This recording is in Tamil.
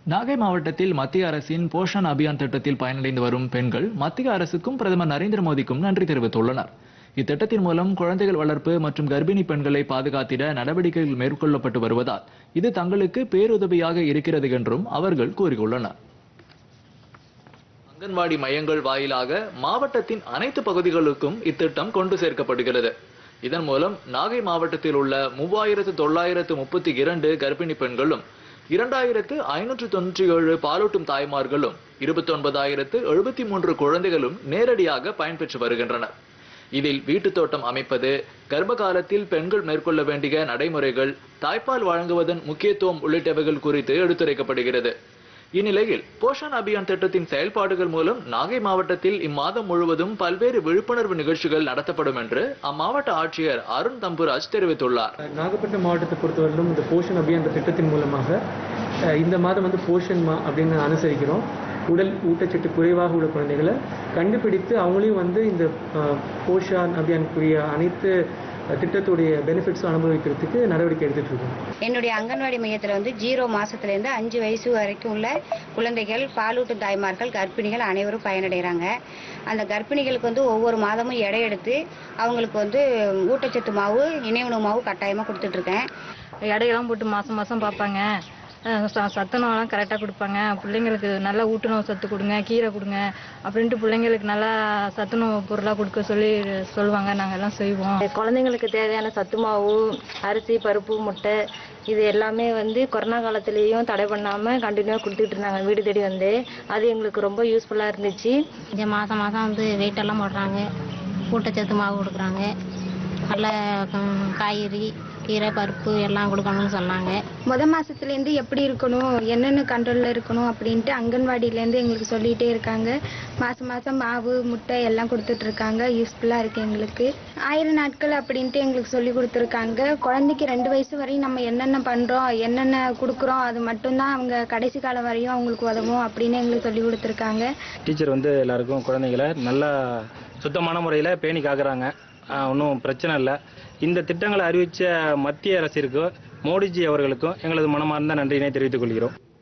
நாகை மாவட்டத்தில் மத்திய அரசின் போஷன் அபியான் திட்டத்தில் பயனடைந்து வரும் பெண்கள் மத்திய அரசுக்கும் பிரதமர் நரேந்திர மோடிக்கும் நன்றி தெரிவித்துள்ளனர் இத்திட்டத்தின் மூலம் குழந்தைகள் வளர்ப்பு மற்றும் கர்ப்பிணி பெண்களை பாதுகாத்திட நடவடிக்கைகள் மேற்கொள்ளப்பட்டு வருவதால் இது தங்களுக்கு பேருதவியாக இருக்கிறது என்றும் அவர்கள் கூறியுள்ளனர் அங்கன்வாடி மையங்கள் வாயிலாக மாவட்டத்தின் அனைத்து பகுதிகளுக்கும் இத்திட்டம் கொண்டு சேர்க்கப்படுகிறது இதன் மூலம் நாகை மாவட்டத்தில் உள்ள மூவாயிரத்து தொள்ளாயிரத்து முப்பத்தி இரண்டு கர்ப்பிணி பெண்களும் இரண்டாயிரத்து ஐநூற்று தொன்னூற்றி ஏழு பாலூட்டும் தாய்மார்களும் இருபத்தி ஒன்பதாயிரத்து எழுபத்தி மூன்று குழந்தைகளும் நேரடியாக பயன்பெற்று வருகின்றனர் இதில் வீட்டுத் தோட்டம் அமைப்பது கர்ப்ப காலத்தில் பெண்கள் மேற்கொள்ள வேண்டிய நடைமுறைகள் தாய்ப்பால் வழங்குவதன் முக்கியத்துவம் உள்ளிட்டவைகள் குறித்து எடுத்துரைக்கப்படுகிறது இந்நிலையில் போஷன் அபியான் திட்டத்தின் செயல்பாடுகள் மூலம் நாகை மாவட்டத்தில் இம்மாதம் முழுவதும் பல்வேறு விழிப்புணர்வு நிகழ்ச்சிகள் நடத்தப்படும் என்று அம்மாவட்ட ஆட்சியர் அருண் தம்புராஜ் தெரிவித்துள்ளார் நாகப்பட்டினம் மாவட்டத்தை பொறுத்தவரையிலும் இந்த போஷன் அபியான் திட்டத்தின் மூலமாக அஹ், இந்த மாதம் வந்து போஷன் மா அப்படின்னு அனுசரிக்கிறோம் உடல் ஊட்டச்சத்து குறைவாக உள்ள குழந்தைகளை கண்டுபிடித்து அவங்களையும் வந்து இந்த அஹ், போஷான் அபியானுக்குரிய அனைத்து அஹ், திட்டத்துடைய பெனிஃபிட்ஸும் அனுபவிக்கிறதுக்கு நடவடிக்கை எடுத்துட்டு இருக்கோம் என்னுடைய அங்கன்வாடி மையத்தில் வந்து ஜீரோ மாசத்துலேருந்து அஞ்சு வயசு வரைக்கும் உள்ள குழந்தைகள் பாலூட்டும் தாய்மார்கள் கர்ப்பிணிகள் அனைவரும் பயனடைகிறாங்க அந்த கர்ப்பிணிகளுக்கு வந்து ஒவ்வொரு மாதமும் எடை எடுத்து அவங்களுக்கு வந்து ஊட்டச்சத்து மாவு இணைவுணவு மாவு கட்டாயமாக கொடுத்துட்ருக்கேன் எடையெல்லாம் போட்டு மாதம் மாதம் பார்ப்பாங்க அஹ் ச- சத்துணவுலாம் கரெக்டாக கொடுப்பாங்க பிள்ளைங்களுக்கு நல்லா ஊட்டுணவு சத்து கொடுங்க கீரை கொடுங்க அப்படின்ட்டு பிள்ளைங்களுக்கு நல்லா சத்துணவு பொருளாக கொடுக்க சொல்லி சொல்லுவாங்க நாங்கள் எல்லாம் செய்வோம் குழந்தைங்களுக்கு தேவையான சத்து மாவு அரிசி பருப்பு முட்டை இது எல்லாமே வந்து கொரோனா காலத்துலேயும் தடை பண்ணாமல் கண்டினியூவாக கொடுத்துட்டு இருந்தாங்க வீடு தேடி வந்து அது எங்களுக்கு ரொம்ப யூஸ்ஃபுல்லாக இருந்துச்சு இங்கே மாதம் மாதம் வந்து weight எல்லாம் போடுறாங்க ஊட்டச்சத்து மாவு கொடுக்குறாங்க நல்ல ம், காய்கறி கீரை பருப்பு எல்லாம் கொடுக்கணும்னு சொன்னாங்க முத மாசத்துலேருந்து எப்படி இருக்கணும் என்னென்ன கண்ட்ரோலில் இருக்கணும் அப்படின்ட்டு அங்கன்வாடியிலேருந்து எங்களுக்கு சொல்லிகிட்டே இருக்காங்க மாதம் மாதம் மாவு முட்டை எல்லாம் கொடுத்துட்டு இருக்காங்க யூஸ்ஃபுல்லாக இருக்குது எங்களுக்கு ஆயிரம் நாட்கள் அப்படின்ட்டு எங்களுக்கு சொல்லி கொடுத்துருக்காங்க குழந்தைக்கு ரெண்டு வயசு வரையும் நம்ம என்னென்ன பண்ணுறோம் என்னென்ன கொடுக்குறோம் அது மட்டும்தான் அவங்க கடைசி காலம் வரையும் அவங்களுக்கு உதவும் அப்படின்னு எங்களுக்கு சொல்லி கொடுத்துருக்காங்க டீச்சர் வந்து எல்லாருக்கும் குழந்தைகளை நல்லா சுத்தமான முறையில் பேணி காக்குறாங்க ஒன்றும் பிரச்சனை இல்லை இந்த திட்டங்களை அறிவித்த மத்திய அரசிற்கு மோடிஜி அவர்களுக்கும் எங்களது மனமார்ந்த நன்றியினை தெரிவித்துக் கொள்கிறோம்